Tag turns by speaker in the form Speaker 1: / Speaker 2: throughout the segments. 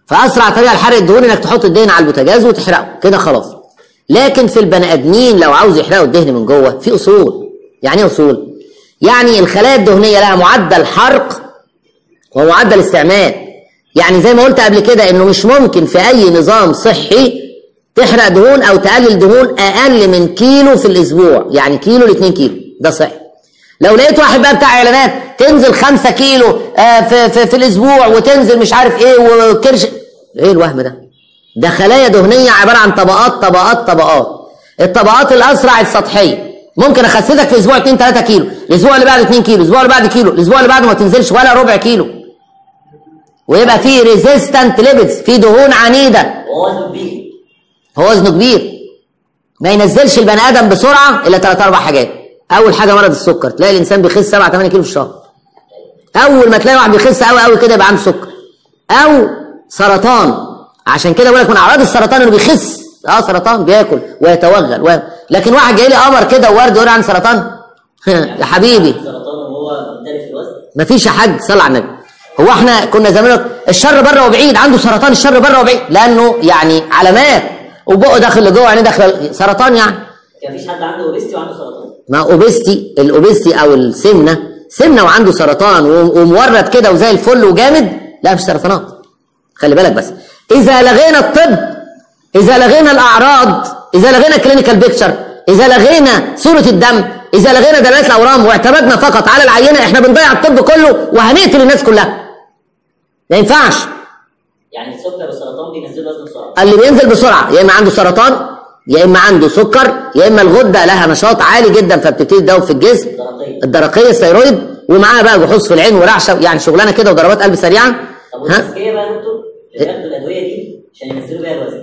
Speaker 1: فاسرع طريقه لحرق الدهون انك تحط الدهن على البوتاجاز وتحرقه كده خلاص لكن في البني ادمين لو عاوز يحرقوا الدهن من جوه في اصول يعني ايه اصول يعني الخلايا الدهنيه لها معدل حرق ومعدل استعمال يعني زي ما قلت قبل كده انه مش ممكن في اي نظام صحي تحرق دهون او تقلل دهون اقل من كيلو في الاسبوع يعني كيلو ل 2 كيلو ده صحي لو لقيت واحد بقى بتاع اعلانات تنزل 5 كيلو آه في, في, في الاسبوع وتنزل مش عارف ايه وكرش ايه الوهم ده ده خلايا دهنيه عباره عن طبقات طبقات طبقات الطبقات الاسرع السطحيه ممكن اخسسك في اسبوع 2 3 كيلو الاسبوع اللي بعده 2 كيلو الاسبوع اللي بعده كيلو الاسبوع اللي بعده ما تنزلش ولا ربع كيلو ويبقى في ريزيستنت ليبيدز في دهون عنيده
Speaker 2: ووزنه كبير
Speaker 1: هو وزنه كبير ما ينزلش البني ادم بسرعه الا ثلاث اربع حاجات اول حاجه مرض السكر تلاقي الانسان بيخس 7 8 كيلو في الشهر اول ما تلاقي واحد بيخس قوي قوي كده يبقى عنده سكر او سرطان عشان كده بقول لك من اعراض السرطان انه بيخس اه سرطان بياكل ويتوغل و... لكن واحد جاي لي قمر كده وورد يقول عن سرطان يا حبيبي
Speaker 2: سرطان وهو مختلف في الوزن
Speaker 1: مفيش يا حاج صلى على النبي هو احنا كنا زمان الشر بره وبعيد عنده سرطان الشر بره وبعيد لانه يعني علامات وبقه داخل لجوه عينيه داخل سرطان يعني
Speaker 2: كان مفيش حد عنده اوبستي وعنده سرطان
Speaker 1: ما اوبستي الاوبستي او السمنه سمنه وعنده سرطان و- ومورد كده وزي الفل وجامد لا مش سرطانات خلي بالك بس اذا لغينا الطب اذا لغينا الاعراض اذا لغينا كلينيكال بيكتشر اذا لغينا صوره الدم اذا لغينا دلالات الاورام واعتمدنا فقط على العينه احنا بنضيع الطب كله وهنقتل الناس كلها ما ينفعش
Speaker 2: يعني السكر والسرطان بينزلوا وزن بسرعه
Speaker 1: اللي بينزل بسرعه يا اما عنده سرطان يا اما عنده سكر يا اما الغده لها نشاط عالي جدا فبتبتدي تدوب في الجسم
Speaker 2: درقيه
Speaker 1: الدرقيه الثيرويد ومعاها بقى جحوظ في العين ورعشه يعني شغلانه كده وضربات قلب سريعه
Speaker 2: طب
Speaker 1: ها
Speaker 2: والتزكيه بقى يا دكتور اللي بياخدوا الادويه دي عشان ينزلوا بيها الوزن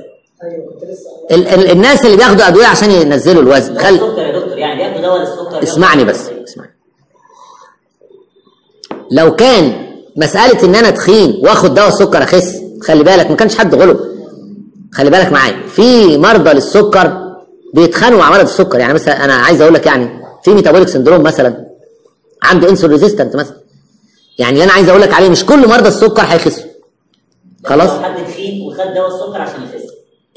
Speaker 1: ال ال الناس اللي بياخدوا ادويه عشان ينزلوا الوزن خل
Speaker 2: السكر يا دكتور يعني بياخدوا دواء للسكر
Speaker 1: اسمعني بس اسمعني لو كان مساله ان انا تخين واخد دواء السكر اخس خلي بالك ما كانش حد غلب خلي بالك معايا في مرضى للسكر بيتخانقوا مع مرض السكر يعني مثلا انا عايز اقول لك يعني في ميتابوليك سندروم مثلا عنده انسولين ريزيستنت مثلا يعني اللي انا عايز اقول لك عليه مش كل مرضى السكر هيخسوا خلاص
Speaker 2: حد تخين وخد دواء السكر عشان يخس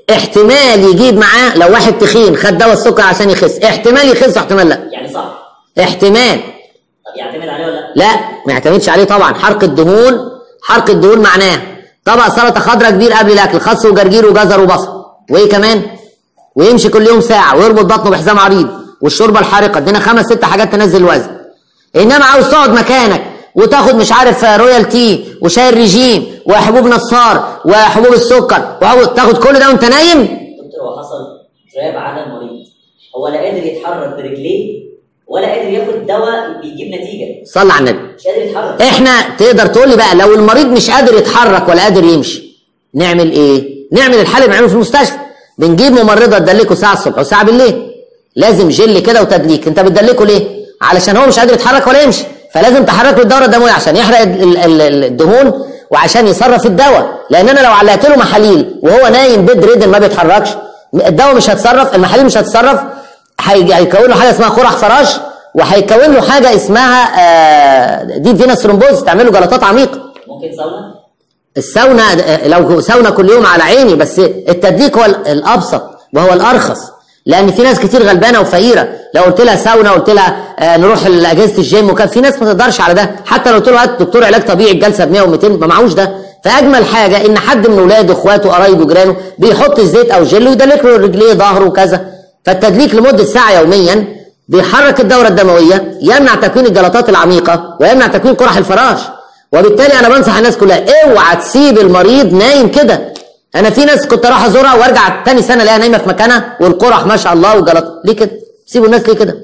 Speaker 1: احتمال يجيب معاه لو واحد تخين خد دواء السكر عشان يخس احتمال يخس واحتمال لا
Speaker 2: يعني صح
Speaker 1: احتمال
Speaker 2: طب يعتمد عليه ولا لا؟
Speaker 1: لا ما يعتمدش عليه طبعا حرق الدهون حرق الدهون معناه طبق سلطه خضراء كبير قبل الاكل خس وجرجير وجزر وبصل وايه كمان ويمشي كل يوم ساعه ويربط بطنه بحزام عريض والشوربه الحارقه ادينا خمس ست حاجات تنزل الوزن انما عاوز تقعد مكانك وتاخد مش عارف رويال تي وشاي الرجيم وحبوب نصار وحبوب السكر وحبوب تاخد كل ده وانت نايم
Speaker 2: دكتور هو حصل تراب على المريض هو لا قادر يتحرك برجليه ولا قادر ياخد دواء بيجيب نتيجه
Speaker 1: صلى على النبي
Speaker 2: مش قادر يتحرك
Speaker 1: احنا تقدر تقول لي بقى لو المريض مش قادر يتحرك ولا قادر يمشي نعمل ايه نعمل الحل اللي بنعمله في المستشفى بنجيب ممرضه تدلكه ساعه الصبح وساعه بالليل لازم جل كده وتدليك انت بتدلكه ليه علشان هو مش قادر يتحرك ولا يمشي فلازم تحرك له الدوره الدمويه عشان يحرق ال- ال- ال- الدهون وعشان يصرف الدواء لان انا لو علقت له محاليل وهو نايم بيد ريدن ما بيتحركش الدواء مش هتصرف المحاليل مش هتتصرف هيجي- هيكون له حاجه اسمها قرح فراش وهيكون له حاجه اسمها آه، دي فينس ثرومبوز تعمل له جلطات عميقه
Speaker 2: ممكن ساونا
Speaker 1: الساونا آه، لو ساونا كل يوم على عيني بس التدليك هو ال- الابسط وهو الارخص لان في ناس كتير غلبانه وفقيره لو قلت لها ساونا قلت لها آه، نروح لاجهزه الجيم وكان في ناس ما تقدرش على ده حتى لو قلت له هات دكتور علاج طبيعي الجلسه ب 100 و200 ما معهوش ده فاجمل حاجه ان حد من اولاده اخواته قرايبه جيرانه بيحط الزيت او جل ويدلك له رجليه ظهره وكذا فالتدليك لمده ساعه يوميا بيحرك الدوره الدمويه يمنع تكوين الجلطات العميقه ويمنع تكوين قرح الفراش وبالتالي انا بنصح الناس كلها اوعى تسيب المريض نايم كده انا في ناس كنت اروح ازورها وارجع تاني سنه الاقيها نايمه في مكانها والقرح ما شاء الله وجلط ليه كده؟ سيبوا الناس ليه كده؟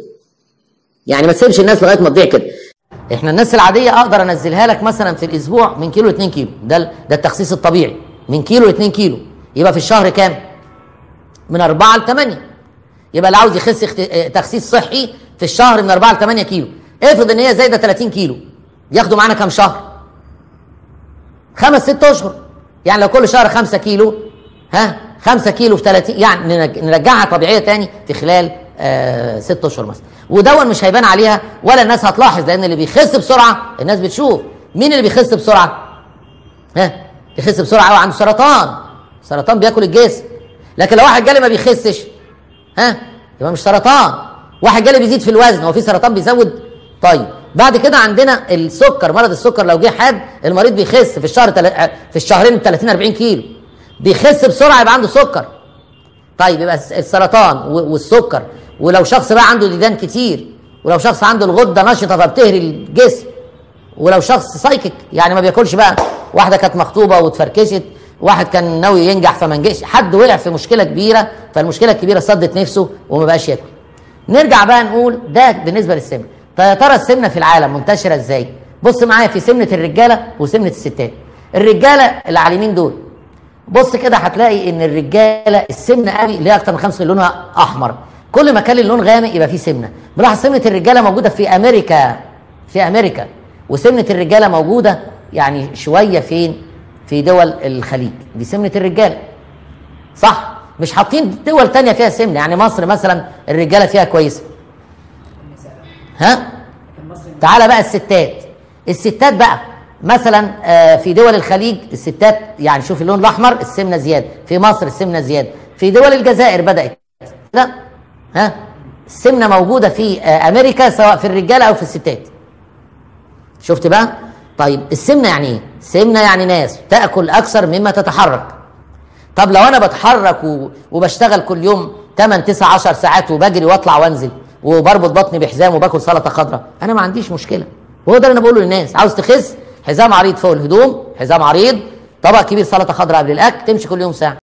Speaker 1: يعني ما تسيبش الناس لغايه ما تضيع كده. احنا الناس العاديه اقدر انزلها لك مثلا في الاسبوع من كيلو ل 2 كيلو ده ال- ده التخسيس الطبيعي من كيلو ل 2 كيلو يبقى في الشهر كام؟ من 4 ل 8 يبقى اللي عاوز يخس اخت- اه، تخسيس صحي في الشهر من 4 ل 8 كيلو افرض ان هي زايده 30 كيلو ياخدوا معانا كام شهر؟ خمس ست اشهر يعني لو كل شهر خمسة كيلو ها خمسة كيلو في 30 يعني نرج- نرجعها طبيعيه تاني في خلال آه ست اشهر مثلا ودون مش هيبان عليها ولا الناس هتلاحظ لان اللي بيخس بسرعه الناس بتشوف مين اللي بيخس بسرعه ها يخس بسرعه قوي عنده سرطان سرطان بياكل الجسم لكن لو واحد جالي ما بيخسش ها يبقى مش سرطان واحد جالي بيزيد في الوزن هو في سرطان بيزود طيب بعد كده عندنا السكر مرض السكر لو جه حد المريض بيخس في الشهر تل... في الشهرين 30 40 كيلو بيخس بسرعه يبقى عنده سكر طيب يبقى السرطان و- والسكر ولو شخص بقى عنده ديدان كتير ولو شخص عنده الغده نشطه فبتهري الجسم ولو شخص سايكك يعني ما بياكلش بقى واحده كانت مخطوبه واتفركشت واحد كان ناوي ينجح فما نجحش حد وقع في مشكله كبيره فالمشكله الكبيره صدت نفسه وما بقاش ياكل نرجع بقى نقول ده بالنسبه للسمنه طيب يا ترى السمنه في العالم منتشره ازاي بص معايا في سمنه الرجاله وسمنه الستات الرجاله اللي على اليمين دول بص كده هتلاقي ان الرجاله السمنه قوي اللي هي اكتر من 5 لونها احمر كل ما كان اللون غامق يبقى فيه سمنه بلاحظ سمنه الرجاله موجوده في امريكا في امريكا وسمنه الرجاله موجوده يعني شويه فين في دول الخليج دي سمنه الرجاله صح مش حاطين دول تانية فيها سمنه يعني مصر مثلا الرجاله فيها كويسه ها تعالى بقى الستات الستات بقى مثلا آه، في دول الخليج الستات يعني شوف اللون الاحمر السمنه زياده في مصر السمنه زياده في دول الجزائر بدات لا ها السمنه موجوده في آه، امريكا سواء في الرجاله او في الستات شفت بقى طيب السمنه يعني ايه السمنه يعني ناس تاكل اكثر مما تتحرك طب لو انا بتحرك و... وبشتغل كل يوم 8 9 10 ساعات وبجري واطلع وانزل وبربط بطني بحزام وباكل سلطه خضراء انا ما عنديش مشكله وهو ده اللي انا بقوله للناس عاوز تخس حزام عريض فوق الهدوم حزام عريض طبق كبير سلطه خضراء قبل الاكل تمشي كل يوم ساعه